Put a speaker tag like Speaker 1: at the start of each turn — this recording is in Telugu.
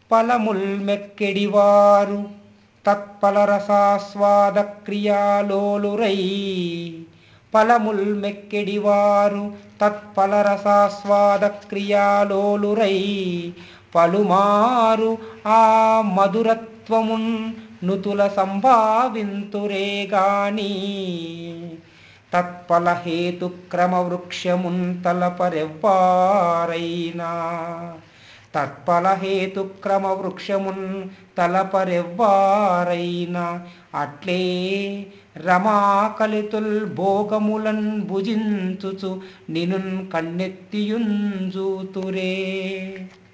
Speaker 1: ఫలముల్ మెక్కెడివారు తత్ఫల రసాస్వాద క్రియాలోలురై ఫలముల్ మెక్కెడివారు తత్ఫల రసాస్వాద క్రియాలోలురై పలుమారు ఆ మధురత్వమున్ నుతుల సంభావింతురే గాని తత్ఫల హేతు క్రమ వృక్షమున్ తలపరెవ్వారైనా తత్ఫల హేతు క్రమ వృక్షమున్ తలపరెవ్వారైనా అట్లే రమాకలితుల్ భోగములన్ భుజించుచు నినున్ కన్నెత్తియుంజూతురే